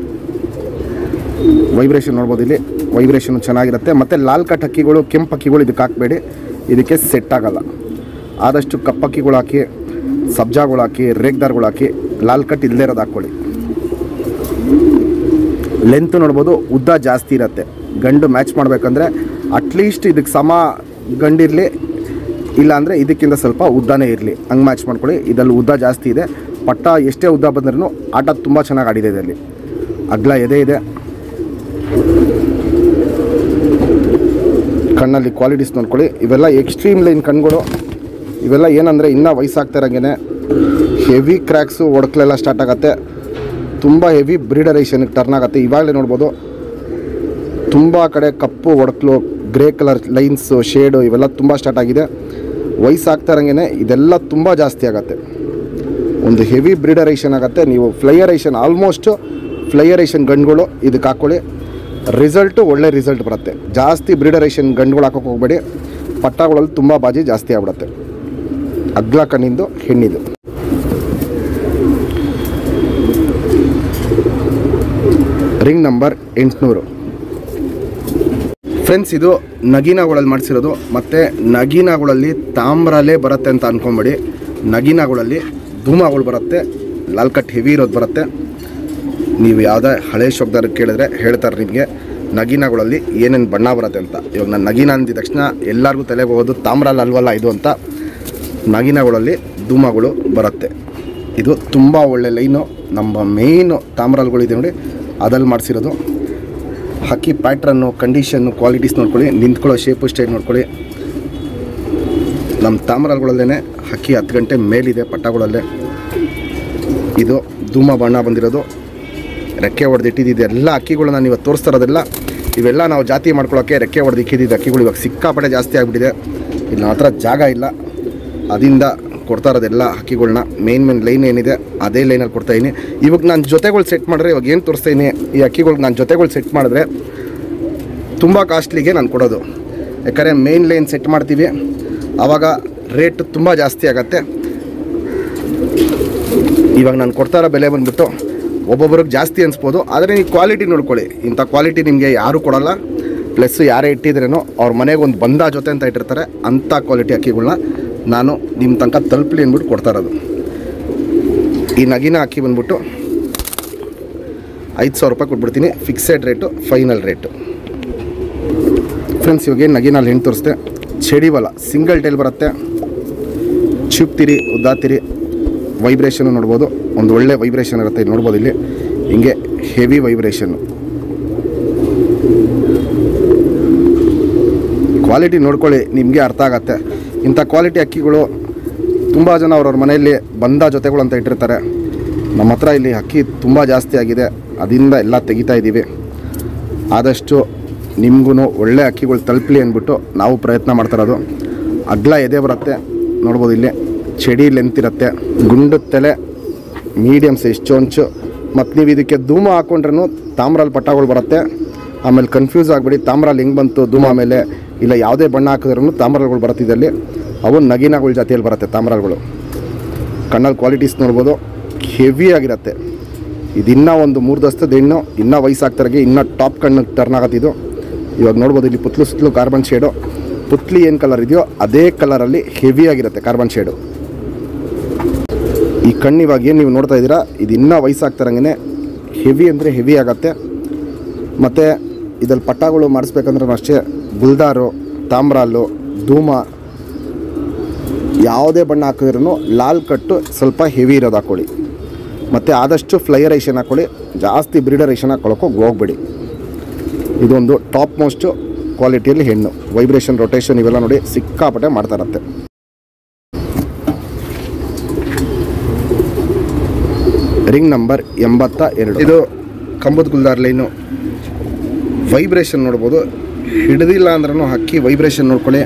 ವೈಬ್ರೇಷನ್ ನೋಡ್ಬೋದು ಇಲ್ಲಿ ವೈಬ್ರೇಷನ್ ಚೆನ್ನಾಗಿರುತ್ತೆ ಮತ್ತು ಲಾಲ್ ಕಟ್ ಹಕ್ಕಿಗಳು ಕೆಂಪು ಹಕ್ಕಿಗಳು ಇದಕ್ಕೆ ಹಾಕಬೇಡಿ ಇದಕ್ಕೆ ಸೆಟ್ ಆಗಲ್ಲ ಆದಷ್ಟು ಕಪ್ಪಕ್ಕಿಗಳು ಹಾಕಿ ಸಬ್ಜಾಗಳು ಹಾಕಿ ರೇಗ್ದಾರ್ಗಳು ಹಾಕಿ ಲಾಲ್ ಕಟ್ ಇಲ್ಲದೇ ಇರೋದು ಹಾಕ್ಕೊಳ್ಳಿ ಲೆಂತ್ ನೋಡ್ಬೋದು ಉದ್ದ ಜಾಸ್ತಿ ಇರುತ್ತೆ ಗಂಡು ಮ್ಯಾಚ್ ಮಾಡಬೇಕಂದ್ರೆ ಅಟ್ಲೀಸ್ಟ್ ಇದಕ್ಕೆ ಸಮ ಗಂಡಿರಲಿ ಇಲ್ಲ ಅಂದರೆ ಇದಕ್ಕಿಂತ ಸ್ವಲ್ಪ ಉದ್ದನೇ ಇರಲಿ ಹಂಗೆ ಮ್ಯಾಚ್ ಮಾಡ್ಕೊಳ್ಳಿ ಇದರಲ್ಲಿ ಉದ್ದ ಜಾಸ್ತಿ ಇದೆ ಪಟ್ಟ ಎಷ್ಟೇ ಉದ್ದ ಬಂದ್ರೂ ಆಟ ತುಂಬ ಚೆನ್ನಾಗಿ ಆಡಿದೆ ಇದರಲ್ಲಿ ಅಗ್ಲ ಎದೆ ಇದೆ ಕಣ್ಣಲ್ಲಿ ಕ್ವಾಲಿಟೀಸ್ ನೋಡ್ಕೊಳ್ಳಿ ಇವೆಲ್ಲ ಎಕ್ಸ್ಟ್ರೀಮ್ ಲೈನ್ ಕಣ್ಗಳು ಇವೆಲ್ಲ ಏನಂದರೆ ಇನ್ನೂ ವಯಸ್ಸಾಗ್ತಾ ಇರೋಂಗೆ ಹೆವಿ ಕ್ರ್ಯಾಕ್ಸು ಒಡಕ್ಲೆಲ್ಲ ಸ್ಟಾರ್ಟ್ ಆಗುತ್ತೆ ತುಂಬ ಹೆವಿ ಬ್ರೀಡರೇಷನ್ಗೆ ಟರ್ನ್ ಆಗುತ್ತೆ ಇವಾಗಲೇ ನೋಡ್ಬೋದು ತುಂಬ ಕಡೆ ಕಪ್ಪು ಒಡಕ್ಲು ಗ್ರೇ ಕಲರ್ ಲೈನ್ಸು ಶೇಡು ಇವೆಲ್ಲ ತುಂಬ ಸ್ಟಾರ್ಟ್ ಆಗಿದೆ ವಯಸ್ಸಾಗ್ತಾ ಇರೋಂಗೆ ಇದೆಲ್ಲ ತುಂಬ ಜಾಸ್ತಿ ಆಗುತ್ತೆ ಒಂದು ಹೆವಿ ಬ್ರೀಡರೇಷನ್ ಆಗುತ್ತೆ ನೀವು ಫ್ಲೈಯರೇಷನ್ ಆಲ್ಮೋಸ್ಟ್ ಫ್ಲೈಯರೇಷನ್ ಗಂಡುಗಳು ಇದಕ್ಕೆ ಹಾಕ್ಕೊಳ್ಳಿ ರಿಸಲ್ಟು ಒಳ್ಳೆ ರಿಸಲ್ಟ್ ಬರುತ್ತೆ ಜಾಸ್ತಿ ಬ್ರೀಡರೇಷನ್ ಗಂಡುಗಳು ಹಾಕೋಕೆ ಹೋಗಬೇಡಿ ಪಟ್ಟಗಳಲ್ಲಿ ತುಂಬ ಬಾಜಿ ಜಾಸ್ತಿ ಆಗ್ಬಿಡುತ್ತೆ ಅಗ್ಲ ಕಣ್ಣಿಂದು ಹೆಣ್ಣಿದು ರಿಂಗ್ ನಂಬರ್ ಎಂಟುನೂರು ಫ್ರೆಂಡ್ಸ್ ಇದು ನಗೀನಾಗಳಲ್ಲಿ ಮಾಡಿಸಿರೋದು ಮತ್ತು ನಗೀನಾಗಳಲ್ಲಿ ತಾಮ್ರಲೇ ಬರುತ್ತೆ ಅಂತ ಅಂದ್ಕೊಂಬೇಡಿ ನಗೀನಾಗಳಲ್ಲಿ ಧೂಮಗಳು ಬರುತ್ತೆ ಲಾಲ್ ಕಟ್ ಹೆವಿ ಇರೋದು ಬರುತ್ತೆ ನೀವು ಯಾವುದೇ ಹಳೆ ಶಬ್ದಾರ ಕೇಳಿದ್ರೆ ಹೇಳ್ತಾರೆ ನಿಮಗೆ ನಗೀನಾಗಳಲ್ಲಿ ಏನೇನು ಬಣ್ಣ ಬರುತ್ತೆ ಅಂತ ಇವಾಗ ನಾನು ನಗೀನ ಅಂದಿದ ತಕ್ಷಣ ಎಲ್ಲರಿಗೂ ತಲೆಗೆ ಹೋಗೋದು ತಾಮ್ರಲ್ಲಿ ಅಲ್ವಲ್ಲ ಇದು ಅಂತ ನಗೀನಗಳಲ್ಲಿ ಧೂಮಗಳು ಬರುತ್ತೆ ಇದು ತುಂಬ ಒಳ್ಳೆ ಲೈನು ನಮ್ಮ ಮೇಯ್ನು ತಾಮ್ರಲ್ಗಳಿದೆ ನೋಡಿ ಅದಲ್ಲಿ ಮಾಡಿಸಿರೋದು ಹಕ್ಕಿ ಪ್ಯಾಟ್ರನ್ನು ಕಂಡೀಷನ್ನು ಕ್ವಾಲಿಟೀಸ್ ನೋಡ್ಕೊಳ್ಳಿ ನಿಂತ್ಕೊಳ್ಳೋ ಶೇಪು ಸ್ಟೈಲ್ ನೋಡ್ಕೊಳ್ಳಿ ನಮ್ಮ ತಾಮ್ರಲ್ಗಳಲ್ಲೇ ಹಕ್ಕಿ ಹತ್ತು ಗಂಟೆ ಮೇಲಿದೆ ಪಟ್ಟಗಳಲ್ಲೇ ಇದು ಧೂಮ ಬಣ್ಣ ಬಂದಿರೋದು ರೆಕ್ಕೆ ಹೊಡೆದಿಟ್ಟಿದ್ದು ಎಲ್ಲ ಅಕ್ಕಿಗಳನ್ನ ನೀವು ತೋರಿಸ್ತಾ ಇರೋದೆಲ್ಲ ಇವೆಲ್ಲ ನಾವು ಜಾತಿ ಮಾಡ್ಕೊಳ್ಳೋಕ್ಕೆ ರೆಕ್ಕೆ ಹೊಡೆದು ಇಕ್ಕಿದ್ದು ಅಕ್ಕಿಗಳು ಇವಾಗ ಸಿಕ್ಕಾಪಟ್ಟೆ ಜಾಸ್ತಿ ಆಗಿಬಿಟ್ಟಿದೆ ಇಲ್ಲಿ ನಮ್ಮ ಹತ್ರ ಜಾಗ ಇಲ್ಲ ಅದರಿಂದ ಕೊಡ್ತಾ ಇರೋದೆಲ್ಲ ಹಕ್ಕಿಗಳ್ನ ಮೇನ್ ಮೇನ್ ಲೈನ್ ಏನಿದೆ ಅದೇ ಲೈನಲ್ಲಿ ಕೊಡ್ತಾ ಇದೀನಿ ಇವಾಗ ನಾನು ಜೊತೆಗಳು ಸೆಟ್ ಮಾಡಿದ್ರೆ ಇವಾಗ ಏನು ತೋರಿಸ್ತಾ ಇದೀನಿ ಈ ಅಕ್ಕಿಗಳ್ಗೆ ನಾನು ಜೊತೆಗಳು ಸೆಟ್ ಮಾಡಿದ್ರೆ ತುಂಬ ಕಾಸ್ಟ್ಲಿಗೆ ನಾನು ಕೊಡೋದು ಯಾಕಂದರೆ ಮೇನ್ ಲೈನ್ ಸೆಟ್ ಮಾಡ್ತೀವಿ ಆವಾಗ ರೇಟ್ ತುಂಬ ಜಾಸ್ತಿ ಆಗತ್ತೆ ಇವಾಗ ನಾನು ಕೊಡ್ತಾ ಇರೋ ಬೆಲೆ ಬಂದ್ಬಿಟ್ಟು ಒಬ್ಬೊಬ್ರಿಗೆ ಜಾಸ್ತಿ ಅನಿಸ್ಬೋದು ಆದರೆ ನೀವು ಕ್ವಾಲಿಟಿ ನೋಡ್ಕೊಳ್ಳಿ ಇಂಥ ಕ್ವಾಲಿಟಿ ನಿಮಗೆ ಯಾರೂ ಕೊಡಲ್ಲ ಪ್ಲಸ್ ಯಾರೇ ಇಟ್ಟಿದ್ರೇನೋ ಅವ್ರ ಮನೆಗೆ ಒಂದು ಬಂದ ಜೊತೆ ಅಂತ ಇಟ್ಟಿರ್ತಾರೆ ಅಂಥ ಕ್ವಾಲಿಟಿ ಅಕ್ಕಿಗಳ್ನ ನಾನು ನಿಮ್ಮ ತನಕ ತಲುಪಲಿ ಅಂದ್ಬಿಟ್ಟು ಕೊಡ್ತಾ ಇರೋದು ಈ ನಗಿನ ಅಕ್ಕಿ ಬಂದ್ಬಿಟ್ಟು ಐದು ಸಾವಿರ ರೂಪಾಯಿ ಕೊಟ್ಬಿಡ್ತೀನಿ fixed rate final rate friends ಇವಾಗ ಏನು ನಗಿನಲ್ಲಿ ಹೆಣ್ಣು ತೋರಿಸ್ದೆ ಚೆಡಿವಲ್ಲ ಸಿಂಗಲ್ ಟೈಲ್ ಬರುತ್ತೆ ಚುಪ್ತಿರಿ ಉದ್ದಾತಿರಿ ವೈಬ್ರೇಷನ್ ನೋಡ್ಬೋದು ಒಂದು ಒಳ್ಳೆ ವೈಬ್ರೇಷನ್ ಇರುತ್ತೆ ಇಲ್ಲಿ ನೋಡ್ಬೋದು ಇಲ್ಲಿ ಹಿಂಗೆ ಹೆವಿ ವೈಬ್ರೇಷನ್ ಕ್ವಾಲಿಟಿ ನೋಡ್ಕೊಳ್ಳಿ ನಿಮಗೆ ಅರ್ಥ ಆಗತ್ತೆ ಇಂಥ ಕ್ವಾಲಿಟಿ ಅಕ್ಕಿಗಳು ತುಂಬ ಜನ ಅವ್ರವ್ರ ಮನೆಯಲ್ಲಿ ಬಂದ ಜೊತೆಗಳು ಅಂತ ಇಟ್ಟಿರ್ತಾರೆ ನಮ್ಮ ಹತ್ರ ಇಲ್ಲಿ ಅಕ್ಕಿ ತುಂಬ ಜಾಸ್ತಿ ಆಗಿದೆ ಅದರಿಂದ ಎಲ್ಲ ತೆಗಿತಾ ಇದ್ದೀವಿ ಆದಷ್ಟು ನಿಮಗೂ ಒಳ್ಳೆ ಅಕ್ಕಿಗಳು ತಲುಪಲಿ ಅಂದ್ಬಿಟ್ಟು ನಾವು ಪ್ರಯತ್ನ ಮಾಡ್ತಿರೋದು ಅಗ್ಲ ಎದೆ ಬರುತ್ತೆ ನೋಡ್ಬೋದು ಇಲ್ಲಿ ಚಡಿ ಲೆಂತ್ ಇರುತ್ತೆ ಗುಂಡು ತಲೆ ಮೀಡಿಯಮ್ ಸೈಜ್ ಚೊಂಚು ಮತ್ತು ನೀವು ಇದಕ್ಕೆ ಧೂಮ ಹಾಕ್ಕೊಂಡ್ರೂ ತಾಮ್ರಲ್ಲಿ ಪಟ್ಟಗಳು ಬರುತ್ತೆ ಆಮೇಲೆ ಕನ್ಫ್ಯೂಸ್ ಆಗಿಬಿಡಿ ತಾಮ್ರಲ್ಲಿ ಹೆಂಗೆ ಬಂತು ಧೂಮ ಮೇಲೆ ಇಲ್ಲ ಯಾವುದೇ ಬಣ್ಣ ಹಾಕಿದ್ರೂ ತಾಮ್ರಗಳು ಬರುತ್ತೆ ಇದರಲ್ಲಿ ಅವು ನಗಿನಗಳ ಜಾತಿಯಲ್ಲಿ ಬರುತ್ತೆ ತಾಮ್ರಗಳು ಕಣ್ಣಲ್ಲಿ ಕ್ವಾಲಿಟೀಸ್ ನೋಡ್ಬೋದು ಹೆವಿ ಆಗಿರುತ್ತೆ ಇದಿನ್ನೂ ಒಂದು ಮೂರು ದಸ್ತದ ಹೆಣ್ಣು ಇನ್ನೂ ವಯಸ್ಸಾಗ್ತಾರಾಗೆ ಇನ್ನೂ ಟಾಪ್ ಕಣ್ಣು ಟರ್ನ್ ಆಗತ್ತೆ ಇದು ಇವಾಗ ನೋಡ್ಬೋದು ಇಲ್ಲಿ ಪುತ್ಲು ಸುತ್ತಲೂ ಕಾರ್ಬನ್ ಶೇಡು ಪುತ್ಲಿ ಏನು ಕಲರ್ ಇದೆಯೋ ಅದೇ ಕಲರಲ್ಲಿ ಹೆವಿ ಆಗಿರುತ್ತೆ ಕಾರ್ಬನ್ ಶೇಡು ಈ ಕಣ್ಣು ಇವಾಗ ಏನು ನೀವು ನೋಡ್ತಾ ಇದ್ದೀರಾ ಇದು ಇನ್ನೂ ವಯಸ್ಸಾಗ್ತಾರಂಗೆ ಹೆವಿ ಅಂದರೆ ಹೆವಿ ಆಗತ್ತೆ ಮತ್ತು ಇದ್ರಲ್ಲಿ ಪಟ್ಟಗಳು ಮಾಡಿಸ್ಬೇಕಂದ್ರೂ ಅಷ್ಟೇ ಗುಲ್ದಾರು ತಾಮ್ರಾಲು ಧೂಮ ಯಾವುದೇ ಬಣ್ಣ ಹಾಕಿದ್ರೂ ಲಾಲ್ ಕಟ್ಟು ಸ್ವಲ್ಪ ಹೆವಿ ಇರೋದು ಹಾಕ್ಕೊಳ್ಳಿ ಮತ್ತು ಆದಷ್ಟು ಫ್ಲೈಯರೇಷನ್ ಹಾಕ್ಕೊಳ್ಳಿ ಜಾಸ್ತಿ ಬ್ರೀಡರೇಷನ್ ಹಾಕ್ಕೊಳ್ಳೋಕೆ ಹೋಗ್ಬೇಡಿ ಇದೊಂದು ಟಾಪ್ ಮೋಸ್ಟು ಕ್ವಾಲಿಟಿಯಲ್ಲಿ ಹೆಣ್ಣು ವೈಬ್ರೇಷನ್ ರೊಟೇಷನ್ ಇವೆಲ್ಲ ನೋಡಿ ಸಿಕ್ಕಾಪಟ್ಟೆ ಮಾಡ್ತಾ ಇರತ್ತೆ ರಿಂಗ್ ನಂಬರ್ ಎಂಬತ್ತ ಎರಡು ಇದು ಕಂಬದ ಗುಲ್ದಾರ್ ಲೈನು ವೈಬ್ರೇಷನ್ ನೋಡ್ಬೋದು ಹಿಡ್ದಿಲ್ಲ ಅಂದ್ರೂ ಹಕ್ಕಿ ವೈಬ್ರೇಷನ್ ನೋಡ್ಕೊಳ್ಳಿ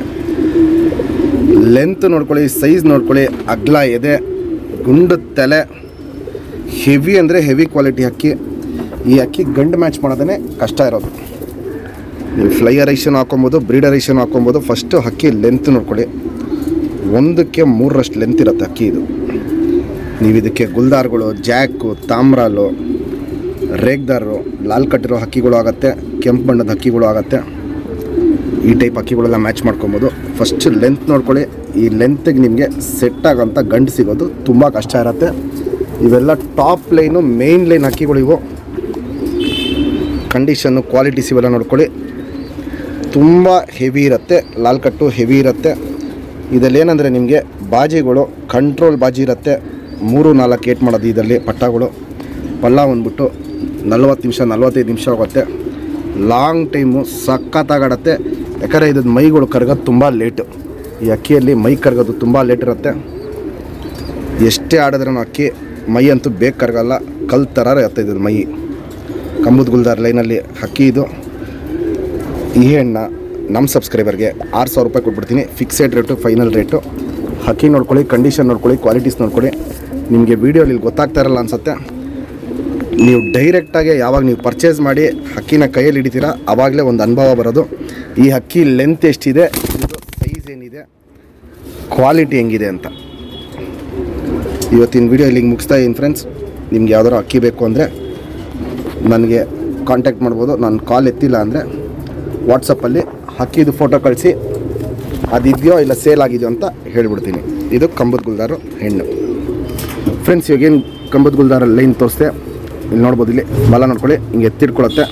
ಲೆಂತ್ ನೋಡ್ಕೊಳ್ಳಿ ಸೈಜ್ ನೋಡ್ಕೊಳ್ಳಿ ಅಗ್ಲ ಎದೆ ಗುಂಡು ತಲೆ ಹೆವಿ ಅಂದರೆ ಹೆವಿ ಕ್ವಾಲಿಟಿ ಅಕ್ಕಿ ಈ ಅಕ್ಕಿ ಗಂಡು ಮ್ಯಾಚ್ ಮಾಡೋದೇ ಕಷ್ಟ ಇರೋದು ನೀವು ಫ್ಲೈಯರೇಷನ್ ಹಾಕೊಬೋದು ಬ್ರೀಡರೇಷನ್ ಹಾಕೊಬೋದು ಫಸ್ಟು ಅಕ್ಕಿ ಲೆಂತ್ ನೋಡ್ಕೊಳ್ಳಿ ಒಂದಕ್ಕೆ ಮೂರರಷ್ಟು ಲೆಂತ್ ಇರುತ್ತೆ ಅಕ್ಕಿ ಇದು ನೀವು ಇದಕ್ಕೆ ಗುಲ್ದಾರ್ಗಳು ಜಾಕು ತಾಮ್ರಾಲು ರೇಗ್ದಾರು ಲಾಲ್ ಕಟ್ಟಿರೋ ಹಕ್ಕಿಗಳು ಆಗುತ್ತೆ ಕೆಂಪು ಬಣ್ಣದ ಹಕ್ಕಿಗಳು ಆಗುತ್ತೆ ಈ ಟೈಪ್ ಹಕ್ಕಿಗಳೆಲ್ಲ ಮ್ಯಾಚ್ ಮಾಡ್ಕೊಬೋದು ಫಸ್ಟ್ ಲೆಂತ್ ನೋಡ್ಕೊಳ್ಳಿ ಈ ಲೆಂತಿಗೆ ನಿಮಗೆ ಸೆಟ್ ಆಗೋಂಥ ಗಂಡು ಸಿಗೋದು ತುಂಬ ಕಷ್ಟ ಇರುತ್ತೆ ಇವೆಲ್ಲ ಟಾಪ್ ಲೈನು ಮೇಯ್ನ್ ಲೈನ್ ಹಕ್ಕಿಗಳು ಇವು ಕಂಡೀಷನ್ನು ಕ್ವಾಲಿಟೀಸ್ ಇವೆಲ್ಲ ನೋಡ್ಕೊಳ್ಳಿ ತುಂಬ ಹೆವಿ ಇರುತ್ತೆ ಲಾಲ್ ಕಟ್ಟು ಹೆವಿ ಇರುತ್ತೆ ಇದರಲ್ಲಿ ಏನಂದರೆ ನಿಮಗೆ ಬಾಜಿಗಳು ಕಂಟ್ರೋಲ್ ಬಾಜಿ ಇರುತ್ತೆ ಮೂರು ನಾಲ್ಕು ಏಟ್ ಮಾಡೋದು ಇದರಲ್ಲಿ ಪಟ್ಟಗಳು ಪಲ್ಲ ಬಂದ್ಬಿಟ್ಟು ನಲ್ವತ್ತು ನಿಮಿಷ ನಲ್ವತ್ತೈದು ನಿಮಿಷ ಹೋಗುತ್ತೆ ಲಾಂಗ್ ಟೈಮು ಸಖತ್ತಾಗಾಡತ್ತೆ ಯಾಕಂದರೆ ಇದ್ರ ಮೈಗಳು ಕರಗೋದು ತುಂಬ ಲೇಟು ಈ ಅಕ್ಕಿಯಲ್ಲಿ ಮೈ ಕರಗೋದು ತುಂಬ ಲೇಟ್ ಇರುತ್ತೆ ಎಷ್ಟೇ ಆಡಿದ್ರೂ ಅಕ್ಕಿ ಮೈ ಅಂತೂ ಬೇಗ ಕರಗಲ್ಲ ಕಲ್ ಥರ ಇರುತ್ತೆ ಇದ್ರ ಮೈ ಕಂಬದ ಗುಲ್ದಾರ್ ಲೈನಲ್ಲಿ ಅಕ್ಕಿ ಇದು ಈ ಹೆಣ್ಣ ನಮ್ಮ ಸಬ್ಸ್ಕ್ರೈಬರ್ಗೆ ಆರು ಸಾವಿರ ರೂಪಾಯಿ ಕೊಟ್ಬಿಡ್ತೀನಿ ಫಿಕ್ಸೆಡ್ ರೇಟು ಫೈನಲ್ ರೇಟು ಹಕ್ಕಿ ನೋಡ್ಕೊಳ್ಳಿ ಕಂಡೀಷನ್ ನೋಡ್ಕೊಳ್ಳಿ ಕ್ವಾಲಿಟೀಸ್ ನೋಡ್ಕೊಳ್ಳಿ ನಿಮಗೆ ವೀಡಿಯೋಲಿ ಗೊತ್ತಾಗ್ತಾ ಇರಲ್ಲ ಅನ್ಸುತ್ತೆ ನೀವು ಡೈರೆಕ್ಟಾಗಿ ಯಾವಾಗ ನೀವು ಪರ್ಚೇಸ್ ಮಾಡಿ ಹಕ್ಕಿನ ಕೈಯಲ್ಲಿ ಹಿಡಿತೀರಾ ಆವಾಗಲೇ ಒಂದು ಅನುಭವ ಬರೋದು ಈ ಹಕ್ಕಿ ಲೆಂತ್ ಎಷ್ಟಿದೆ ಇದು ಸೈಜ್ ಏನಿದೆ ಕ್ವಾಲಿಟಿ ಹೆಂಗಿದೆ ಅಂತ ಇವತ್ತಿನ ವಿಡಿಯೋ ಇಲ್ಲಿಗೆ ಮುಗಿಸ್ತಾ ಇದ್ದೀನಿ ಫ್ರೆಂಡ್ಸ್ ನಿಮ್ಗೆ ಯಾವ್ದಾದ್ರು ಅಕ್ಕಿ ಬೇಕು ಅಂದರೆ ನನಗೆ ಕಾಂಟ್ಯಾಕ್ಟ್ ಮಾಡ್ಬೋದು ನಾನು ಕಾಲ್ ಎತ್ತಿಲ್ಲ ಅಂದರೆ ವಾಟ್ಸಪ್ಪಲ್ಲಿ ಹಕ್ಕಿದು ಫೋಟೋ ಕಳಿಸಿ ಅದಿದೆಯೋ ಇಲ್ಲ ಸೇಲ್ ಆಗಿದೆಯೋ ಅಂತ ಹೇಳ್ಬಿಡ್ತೀನಿ ಇದು ಕಂಬದ ಗುಲ್ದಾರು ಹೆಣ್ಣು ಫ್ರೆಂಡ್ಸ್ ಇವಾಗೇನು ಕಂಬದ ಗುಲ್ದಾರ ಲೈನ್ ತೋರಿಸ್ದೆ ಇಲ್ಲಿ ನೋಡ್ಬೋದು ಇಲ್ಲಿ ಬಲ ನೋಡ್ಕೊಳ್ಳಿ ಹಿಂಗೆ ಎತ್ತಿಡ್ಕೊಳತ್ತೆ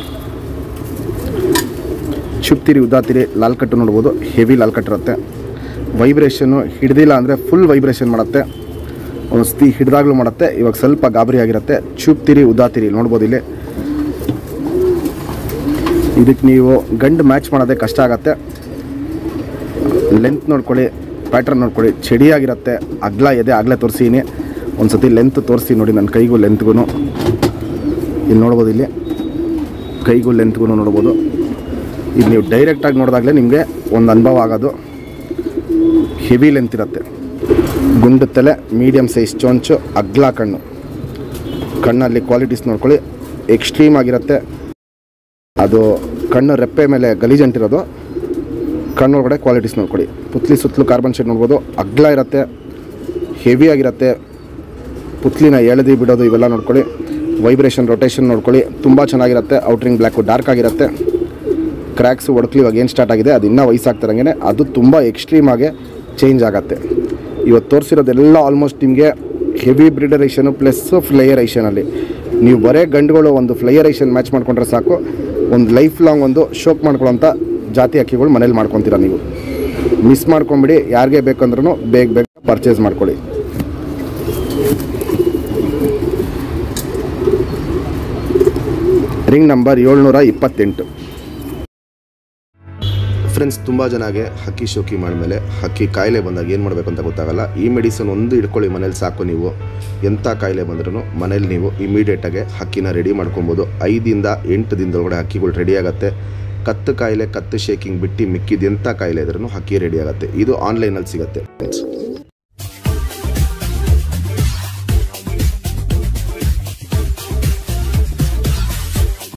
ಚುಪ್ತಿರಿ ಉದ್ದಾತಿರಿ ಲಾಲ್ ಕಟ್ಟು ನೋಡ್ಬೋದು ಹೆವಿ ಲಾಲ್ ಕಟ್ ಇರುತ್ತೆ ವೈಬ್ರೇಷನ್ನು ಹಿಡ್ದಿಲ್ಲ ಅಂದರೆ ಫುಲ್ ವೈಬ್ರೇಷನ್ ಮಾಡುತ್ತೆ ಒಂದು ಸ್ತಿ ಹಿಡ್ದಾಗ್ಲೂ ಮಾಡುತ್ತೆ ಇವಾಗ ಸ್ವಲ್ಪ ಗಾಬರಿ ಆಗಿರುತ್ತೆ ಚುಪ್ತಿರಿ ಉದ್ದಾತಿರಿ ನೋಡ್ಬೋದು ಇಲ್ಲಿ ಇದಕ್ಕೆ ನೀವು ಗಂಡು ಮ್ಯಾಚ್ ಮಾಡೋದೇ ಕಷ್ಟ ಆಗತ್ತೆ ಲೆಂತ್ ನೋಡ್ಕೊಳ್ಳಿ ಪ್ಯಾಟ್ರನ್ ನೋಡ್ಕೊಳ್ಳಿ ಚಡಿಯಾಗಿರುತ್ತೆ ಅಗ್ಲ ಎದೆ ಆಗಲೇ ತೋರಿಸೀನಿ ಒಂದು ಸತಿ ಲೆಂತ್ ತೋರಿಸಿ ನೋಡಿ ನನ್ನ ಕೈಗೂ ಲೆಂತ್ಗೂ ಇಲ್ಲಿ ನೋಡ್ಬೋದು ಇಲ್ಲಿ ಕೈಗೂ ಲೆಂತ್ಗೂ ನೋಡ್ಬೋದು ಇದು ನೀವು ಡೈರೆಕ್ಟಾಗಿ ನೋಡಿದಾಗಲೇ ನಿಮಗೆ ಒಂದು ಅನುಭವ ಆಗೋದು ಹೆವಿ ಲೆಂತ್ ಇರುತ್ತೆ ಗುಂಡು ತಲೆ ಮೀಡಿಯಮ್ ಸೈಜ್ ಚೊಂಚು ಅಗ್ಲ ಕಣ್ಣು ಕಣ್ಣಲ್ಲಿ ಕ್ವಾಲಿಟೀಸ್ ನೋಡ್ಕೊಳ್ಳಿ ಎಕ್ಸ್ಟ್ರೀಮ್ ಆಗಿರುತ್ತೆ ಅದು ಕಣ್ಣು ರೆಪ್ಪೆ ಮೇಲೆ ಗಲೀಜಂಟಿರೋದು ಕಣ್ಣೊಳಗಡೆ ಕ್ವಾಲಿಟೀಸ್ ನೋಡ್ಕೊಳ್ಳಿ ಪುತ್ಲಿ ಸುತ್ತಲೂ ಕಾರ್ಬನ್ ಶೇಡ್ ನೋಡ್ಬೋದು ಅಗ್ಲ ಇರುತ್ತೆ ಹೆವಿ ಆಗಿರುತ್ತೆ ಪುತ್ಲಿನ ಎಳೆದು ಬಿಡೋದು ಇವೆಲ್ಲ ನೋಡ್ಕೊಳ್ಳಿ ವೈಬ್ರೇಷನ್ ರೊಟೇಷನ್ ನೋಡ್ಕೊಳ್ಳಿ ತುಂಬ ಚೆನ್ನಾಗಿರುತ್ತೆ ಔಟ್ರಿಂಗ್ ಬ್ಲ್ಯಾಕು ಡಾರ್ಕ್ ಆಗಿರುತ್ತೆ ಕ್ರ್ಯಾಕ್ಸು ಒಡಕ್ಲಿ ಇವಾಗ ಏನು ಸ್ಟಾರ್ಟ್ ಆಗಿದೆ ಅದು ಇನ್ನೂ ವಯಸ್ಸಾಗ್ತಿರಂಗೆ ಅದು ತುಂಬ ಎಕ್ಸ್ಟ್ರೀಮ್ ಆಗಿ ಚೇಂಜ್ ಆಗುತ್ತೆ ಇವತ್ತು ತೋರಿಸಿರೋದೆಲ್ಲ ಆಲ್ಮೋಸ್ಟ್ ನಿಮಗೆ ಹೆವಿ ಬ್ರಿಡರೇಷನು ಪ್ಲಸ್ ಫ್ಲೈಯರೈಷನಲ್ಲಿ ನೀವು ಬರೇ ಗಂಡುಗಳು ಒಂದು ಫ್ಲೈಯರೈಷನ್ ಮ್ಯಾಚ್ ಮಾಡ್ಕೊಂಡ್ರೆ ಸಾಕು ಒಂದು ಲೈಫ್ ಲಾಂಗ್ ಒಂದು ಶೋಕ್ ಮಾಡ್ಕೊಳ್ಳೋಂಥ ಜಾತಿ ಅಕ್ಕಿಗಳು ಮನೇಲಿ ಮಾಡ್ಕೊತೀರ ನೀವು ಮಿಸ್ ಮಾಡ್ಕೊಂಬಿಡಿ ಯಾರಿಗೆ ಬೇಕಂದ್ರೂ ಬೇಗ ಬೇಗ ಪರ್ಚೇಸ್ ಮಾಡ್ಕೊಳ್ಳಿ ರಿಂಗ್ ನಂಬರ್ ಏಳ್ನೂರ ಇಪ್ಪತ್ತೆಂಟು ಫ್ರೆಂಡ್ಸ್ ತುಂಬ ಜನಗೆ ಹಕ್ಕಿ ಶೋಕಿ ಮಾಡಿದ್ಮೇಲೆ ಹಕ್ಕಿ ಕಾಯಿಲೆ ಬಂದಾಗ ಏನು ಮಾಡಬೇಕು ಅಂತ ಗೊತ್ತಾಗಲ್ಲ ಈ ಮೆಡಿಸನ್ ಒಂದು ಇಟ್ಕೊಳ್ಳಿ ಮನೇಲಿ ಸಾಕು ನೀವು ಎಂಥ ಕಾಯಿಲೆ ಬಂದ್ರೂ ಮನೇಲಿ ನೀವು ಇಮಿಡಿಯೇಟಾಗಿ ಹಕ್ಕಿನ ರೆಡಿ ಮಾಡ್ಕೊಬೋದು ಐದಿಂದ ಎಂಟು ದಿನದೊಳಗಡೆ ಹಕ್ಕಿಗಳು ರೆಡಿ ಆಗುತ್ತೆ ಕತ್ತು ಕಾಯಿಲೆ ಕತ್ತು ಶೇಕಿಂಗ್ ಬಿಟ್ಟು ಮಿಕ್ಕಿದ ಎಂಥ ಕಾಯಿಲೆ ಇದ್ರೂ ಹಕ್ಕಿ ರೆಡಿ ಆಗುತ್ತೆ ಇದು ಆನ್ಲೈನಲ್ಲಿ ಸಿಗುತ್ತೆ ಫ್ರೆಂಡ್ಸ್